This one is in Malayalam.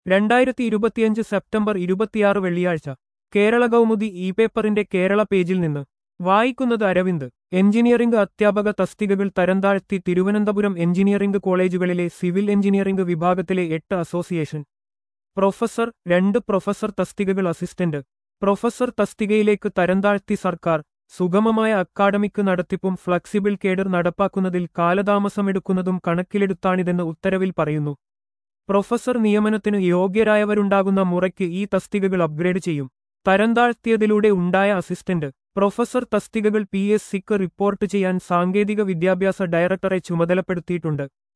രണ്ടായിരത്തി ഇരുപത്തിയഞ്ച് സെപ്റ്റംബർ ഇരുപത്തിയാറ് വെള്ളിയാഴ്ച കേരള കൗമുദി ഇ പേപ്പറിന്റെ കേരള പേജിൽ നിന്ന് വായിക്കുന്നത് അരവിന്ദ് എഞ്ചിനീയറിംഗ് അധ്യാപക തസ്തികകൾ തരംതാഴ്ത്തി തിരുവനന്തപുരം എഞ്ചിനീയറിംഗ് കോളേജുകളിലെ സിവിൽ എഞ്ചിനീയറിംഗ് വിഭാഗത്തിലെ എട്ട് അസോസിയേഷൻ പ്രൊഫസർ രണ്ട് പ്രൊഫസർ തസ്തികകൾ അസിസ്റ്റന്റ് പ്രൊഫസർ തസ്തികയിലേക്ക് തരംതാഴ്ത്തി സർക്കാർ സുഗമമായ അക്കാഡമിക് നടത്തിപ്പും ഫ്ലെക്സിബിൾ കേഡർ നടപ്പാക്കുന്നതിൽ കാലതാമസമെടുക്കുന്നതും കണക്കിലെടുത്താണിതെന്ന് ഉത്തരവിൽ പറയുന്നു പ്രൊഫസർ നിയമനത്തിന് യോഗ്യരായവരുണ്ടാകുന്ന മുറയ്ക്ക് ഈ തസ്തികകൾ അപ്ഗ്രേഡ് ചെയ്യും തരംതാഴ്ത്തിയതിലൂടെ ഉണ്ടായ അസിസ്റ്റന്റ് പ്രൊഫസർ തസ്തികകൾ പി എസ് സിക്ക് റിപ്പോർട്ട് ചെയ്യാൻ സാങ്കേതിക വിദ്യാഭ്യാസ ഡയറക്ടറെ ചുമതലപ്പെടുത്തിയിട്ടുണ്ട്